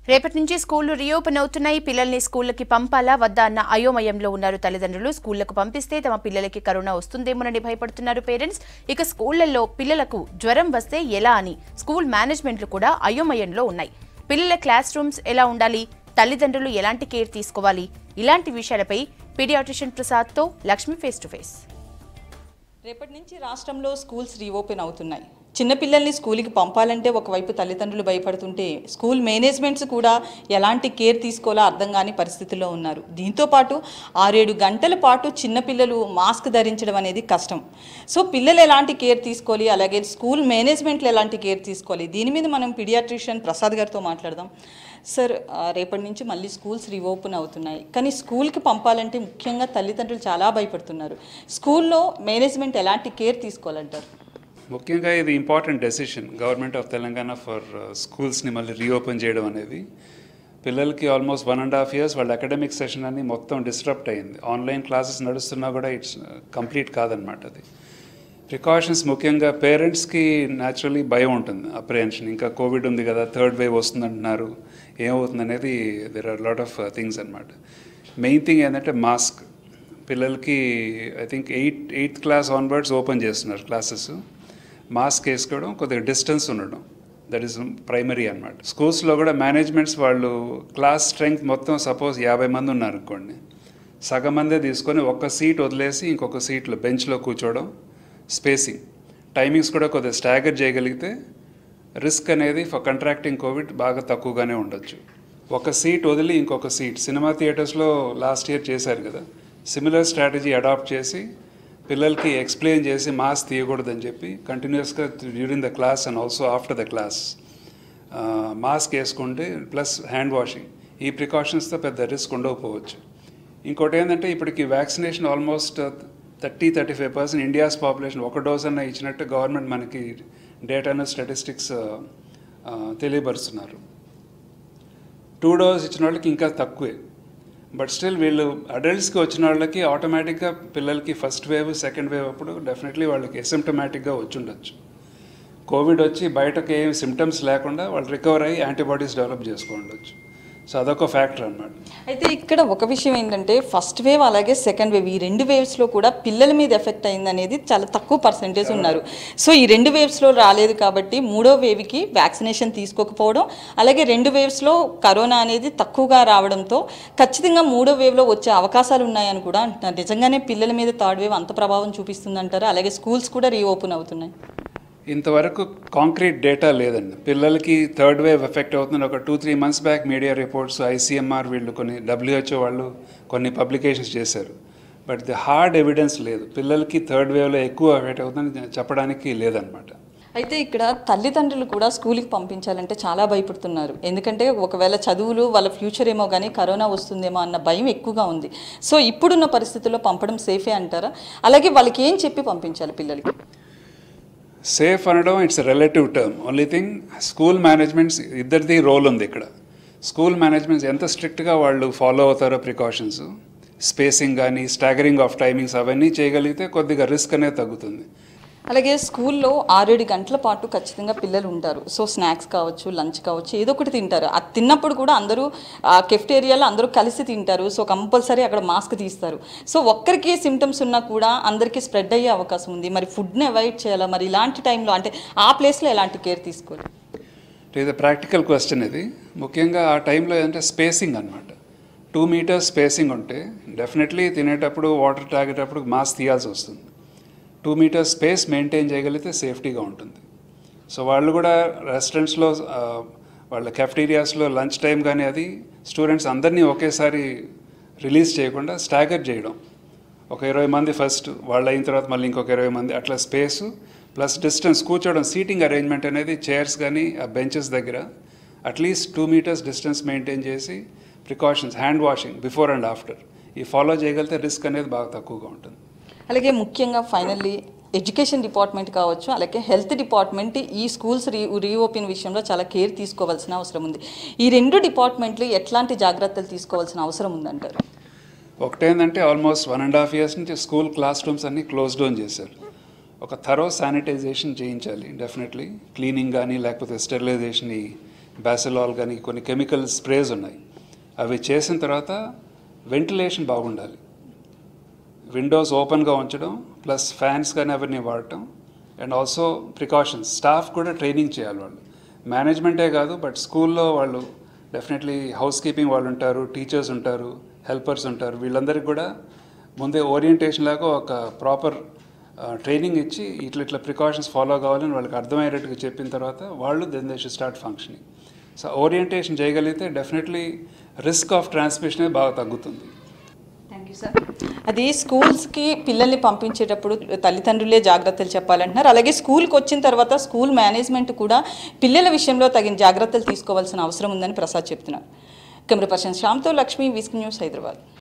రేపటి నుంచి స్కూళ్లు రీఓపెన్ అవుతున్నాయి పిల్లల్ని స్కూళ్ళకి పంపాలా వద్దా అన్న అయోమయంలో ఉన్నారు తల్లిదండ్రులు స్కూళ్లకు పంపిస్తే తమ పిల్లలకి కరోనా వస్తుందేమోనని భయపడుతున్నారు పేరెంట్స్ ఇక స్కూళ్లలో పిల్లలకు జ్వరం వస్తే ఎలా అని స్కూల్ మేనేజ్మెంట్లు కూడా అయోమయంలో ఉన్నాయి పిల్లల క్లాస్ రూమ్స్ ఎలా ఉండాలి తల్లిదండ్రులు ఎలాంటి కేర్ తీసుకోవాలి ఇలాంటి విషయాలపై పీడియాట్రిషియన్ ప్రసాద్తో లక్ష్మి ఫేస్ టు ఫేస్ రేపటి నుంచి రాష్ట్రంలో స్కూల్స్ రీఓపెన్ అవుతున్నాయి చిన్నపిల్లల్ని స్కూల్కి పంపాలంటే ఒకవైపు తల్లిదండ్రులు భయపడుతుంటే స్కూల్ మేనేజ్మెంట్స్ కూడా ఎలాంటి కేర్ తీసుకోవాలో అర్థం కాని పరిస్థితుల్లో ఉన్నారు దీంతోపాటు ఆరేడు గంటల పాటు చిన్నపిల్లలు మాస్క్ ధరించడం అనేది కష్టం సో పిల్లలు ఎలాంటి కేర్ తీసుకోవాలి అలాగే స్కూల్ మేనేజ్మెంట్లు ఎలాంటి కేర్ తీసుకోవాలి దీని మీద మనం పీడియాట్రిషియన్ ప్రసాద్ గారితో మాట్లాడదాం సార్ ఆ, రేపటి నుంచి మళ్ళీ స్కూల్స్ రీఓపెన్ అవుతున్నాయి కానీ స్కూల్కి పంపాలంటే ముఖ్యంగా తల్లిదండ్రులు చాలా భయపడుతున్నారు స్కూల్లో మేనేజ్మెంట్ ఎలాంటి కేర్ తీసుకోవాలంటారు ముఖ్యంగా ఇది important decision government of Telangana for స్కూల్స్ని మళ్ళీ రీఓపెన్ చేయడం అనేది పిల్లలకి almost one and half years వాళ్ళ అకాడమిక్ సెషన్ అని మొత్తం డిస్టర్బ్ అయింది ఆన్లైన్ క్లాసెస్ నడుస్తున్నా కూడా ఇట్స్ కంప్లీట్ కాదనమాట అది ప్రికాషన్స్ ముఖ్యంగా పేరెంట్స్కి న్యాచురలీ భయం ఉంటుంది అప్రిహెన్షన్ ఇంకా కోవిడ్ ఉంది కదా థర్డ్ వేవ్ వస్తుందంటున్నారు ఏమవుతుంది అనేది there are lot of things అనమాట మెయిన్ థింగ్ ఏంటంటే మాస్క్ పిల్లలకి I think eighth eighth class onwards open చేస్తున్నారు క్లాసెస్ మాస్క్ వేసుకోవడం కొద్దిగా డిస్టెన్స్ ఉండడం దట్ ఈస్ ప్రైమరీ అనమాట స్కూల్స్లో కూడా మేనేజ్మెంట్స్ వాళ్ళు క్లాస్ స్ట్రెంగ్త్ మొత్తం సపోజ్ యాభై మంది ఉన్నారు అనుకోండి సగం మందే తీసుకొని ఒక్క సీట్ వదిలేసి ఇంకొక సీట్లో బెంచ్లో కూర్చోవడం స్పేసింగ్ టైమింగ్స్ కూడా కొద్దిగా స్టాగర్ చేయగలిగితే రిస్క్ అనేది ఫర్ కంట్రాక్టింగ్ కోవిడ్ బాగా తక్కువగానే ఉండొచ్చు ఒక సీట్ వదిలి ఇంకొక సీట్ సినిమా థియేటర్స్లో లాస్ట్ ఇయర్ చేశారు కదా సిమిలర్ స్ట్రాటజీ అడాప్ట్ చేసి పిల్లలకి ఎక్స్ప్లెయిన్ చేసి మాస్ తీయకూడదని చెప్పి కంటిన్యూస్గా during the class and also after the class mask వేసుకుంటే ప్లస్ హ్యాండ్ వాషింగ్ ఈ ప్రికాషన్స్తో పెద్ద రిస్క్ ఉండకపోవచ్చు ఇంకోటి ఏంటంటే ఇప్పటికి vaccination almost thirty thirty five percent India's population ఒక డోస్ అన్న ఇచ్చినట్టు గవర్నమెంట్ మనకి డేటాను స్టాటిస్టిక్స్ తెలియపరుస్తున్నారు టూ డోస్ ఇచ్చిన వాళ్ళకి ఇంకా తక్కువే బట్ స్టిల్ వీళ్ళు అడల్ట్స్కి వచ్చిన వాళ్ళకి ఆటోమేటిక్గా పిల్లలకి ఫస్ట్ వేవ్ సెకండ్ వేవ్ అప్పుడు డెఫినెట్లీ వాళ్ళకి ఎసిమ్టమాటిక్గా వచ్చి ఉండొచ్చు కోవిడ్ వచ్చి బయటకు ఏం సిమ్టమ్స్ లేకుండా వాళ్ళు రికవర్ అయ్యి యాంటీబాడీస్ డెవలప్ చేసుకో ఉండొచ్చు సో అదొక ఫ్యాక్టర్ అన్నమాట అయితే ఇక్కడ ఒక విషయం ఏంటంటే ఫస్ట్ వేవ్ అలాగే సెకండ్ వేవ్ ఈ రెండు వేవ్స్లో కూడా పిల్లల మీద ఎఫెక్ట్ అయింది అనేది చాలా తక్కువ పర్సెంటేజ్ ఉన్నారు సో ఈ రెండు వేవ్స్లో రాలేదు కాబట్టి మూడో వేవ్కి వ్యాక్సినేషన్ తీసుకోకపోవడం అలాగే రెండు వేవ్స్లో కరోనా అనేది తక్కువగా రావడంతో ఖచ్చితంగా మూడో వేవ్లో వచ్చే అవకాశాలు ఉన్నాయని కూడా అంటున్నారు నిజంగానే పిల్లల మీద థర్డ్ వేవ్ అంత ప్రభావం చూపిస్తుందంటారు అలాగే స్కూల్స్ కూడా రీఓపెన్ అవుతున్నాయి ఇంతవరకు కాంక్రీట్ డేటా లేదండి పిల్లలకి థర్డ్ వేవ్ ఎఫెక్ట్ అవుతుంది ఒక two three months back media reports ICMR వీళ్ళు కొన్ని డబ్ల్యూహెచ్ఓ వాళ్ళు కొన్ని పబ్లికేషన్స్ చేశారు బట్ ది హార్డ్ ఎవిడెన్స్ లేదు పిల్లలకి థర్డ్ వేవ్లో ఎక్కువ ఎఫెక్ట్ అవుతుందని చెప్పడానికి లేదనమాట అయితే ఇక్కడ తల్లిదండ్రులు కూడా స్కూల్కి పంపించాలంటే చాలా భయపడుతున్నారు ఎందుకంటే ఒకవేళ చదువులు వాళ్ళ ఫ్యూచర్ ఏమో కానీ కరోనా వస్తుందేమో అన్న భయం ఎక్కువగా ఉంది సో ఇప్పుడున్న పరిస్థితుల్లో పంపడం సేఫే అంటారా అలాగే వాళ్ళకి ఏం చెప్పి పంపించాలి పిల్లలకి సేఫ్ అనడం it's relative term only thing school managements ఇద్దరిది రోల్ ఉంది ఇక్కడ స్కూల్ మేనేజ్మెంట్స్ ఎంత స్ట్రిక్ట్గా వాళ్ళు ఫాలో అవుతారో ప్రికాషన్స్ స్పేసింగ్ కానీ స్టాగరింగ్ ఆఫ్ టైమింగ్స్ అవన్నీ చేయగలిగితే కొద్దిగా రిస్క్ అనేది తగ్గుతుంది అలాగే స్కూల్లో ఆరేడు గంటల పాటు ఖచ్చితంగా పిల్లలు ఉంటారు సో స్నాక్స్ కావచ్చు లంచ్ కావచ్చు ఏదో ఒకటి తింటారు అది తిన్నప్పుడు కూడా అందరూ కెఫ్టేరియాలో అందరూ కలిసి తింటారు సో కంపల్సరీ అక్కడ మాస్క్ తీస్తారు సో ఒక్కరికి సిమ్టమ్స్ ఉన్నా కూడా అందరికీ స్ప్రెడ్ అయ్యే అవకాశం ఉంది మరి ఫుడ్ని అవాయిడ్ చేయాలా మరి ఇలాంటి టైంలో అంటే ఆ ప్లేస్లో ఎలాంటి కేర్ తీసుకోవాలి ఇది ప్రాక్టికల్ క్వశ్చన్ ఇది ముఖ్యంగా ఆ టైంలో ఏంటంటే స్పేసింగ్ అనమాట టూ మీటర్స్ స్పేసింగ్ ఉంటే డెఫినెట్లీ తినేటప్పుడు వాటర్ తాగేటప్పుడు మాస్క్ తీయాల్సి వస్తుంది టూ మీటర్స్ స్పేస్ మెయింటైన్ చేయగలిగితే సేఫ్టీగా ఉంటుంది సో వాళ్ళు కూడా రెస్టారెంట్స్లో ఆ, వాళ్ళ కెఫ్టీరియాస్లో లంచ్ టైం కానీ అది స్టూడెంట్స్ అందరినీ ఒకేసారి రిలీజ్ చేయకుండా స్టాగర్ చేయడం ఒక ఇరవై మంది ఫస్ట్ వాళ్ళు అయిన తర్వాత మళ్ళీ ఇంకొక ఇరవై మంది అట్లా స్పేసు ప్లస్ డిస్టెన్స్ కూర్చోవడం సీటింగ్ అరేంజ్మెంట్ అనేది చైర్స్ కానీ ఆ బెంచెస్ దగ్గర at least two meters distance maintain చేసి precautions hand washing before and after ఈ ఫాలో చేయగలిగితే రిస్క్ అనేది బాగా తక్కువగా ఉంటుంది అలాగే ముఖ్యంగా ఫైనల్లీ ఎడ్యుకేషన్ డిపార్ట్మెంట్ కావచ్చు అలాగే హెల్త్ డిపార్ట్మెంట్ ఈ స్కూల్స్ రీ రీఓపెన్ విషయంలో చాలా కేర్ తీసుకోవాల్సిన అవసరం ఉంది ఈ రెండు డిపార్ట్మెంట్లు ఎట్లాంటి జాగ్రత్తలు తీసుకోవాల్సిన అవసరం ఉందంటారు ఒకటేంటంటే almost one and half years నుంచి స్కూల్ క్లాస్ రూమ్స్ అన్నీ క్లోజ్ డౌన్ చేశారు ఒక థరో శానిటైజేషన్ చేయించాలి డెఫినెట్లీ క్లీనింగ్ కానీ లేకపోతే స్టెరిలైజేషన్ ఈ బ్యాసిలాల్ కానీ కొన్ని కెమికల్ స్ప్రేస్ ఉన్నాయి అవి చేసిన తర్వాత వెంటిలేషన్ బాగుండాలి విండోస్ ఓపెన్గా ఉంచడం ప్లస్ ఫ్యాన్స్ కానీ అవన్నీ వాడటం అండ్ ఆల్సో ప్రికాషన్స్ స్టాఫ్ కూడా ట్రైనింగ్ చేయాలి వాళ్ళు మేనేజ్మెంటే కాదు బట్ స్కూల్లో వాళ్ళు డెఫినెట్లీ హౌస్ కీపింగ్ వాళ్ళు ఉంటారు టీచర్స్ ఉంటారు హెల్పర్స్ ఉంటారు వీళ్ళందరికీ కూడా ముందే ఓరియంటేషన్ లాగా ఒక ప్రాపర్ ట్రైనింగ్ ఇచ్చి ఇట్లా ఇట్లా ప్రికాషన్స్ ఫాలో కావాలని వాళ్ళకి అర్థమయ్యేటట్టుగా చెప్పిన తర్వాత వాళ్ళు then they should start functioning so orientation చేయగలిగితే డెఫినెట్లీ రిస్క్ ఆఫ్ ట్రాన్స్మిషనే బాగా తగ్గుతుంది థ్యాంక్ యూ సార్ అది స్కూల్స్కి పిల్లల్ని పంపించేటప్పుడు తల్లిదండ్రులే జాగ్రత్తలు చెప్పాలంటున్నారు అలాగే స్కూల్కి వచ్చిన తర్వాత స్కూల్ మేనేజ్మెంట్ కూడా పిల్లల విషయంలో తగిన జాగ్రత్తలు తీసుకోవాల్సిన అవసరం ఉందని ప్రసాద్ చెప్తున్నారు కెమెరా పర్సన్ శ్యామ్తో లక్ష్మి విస్క్ న్యూస్ హైదరాబాద్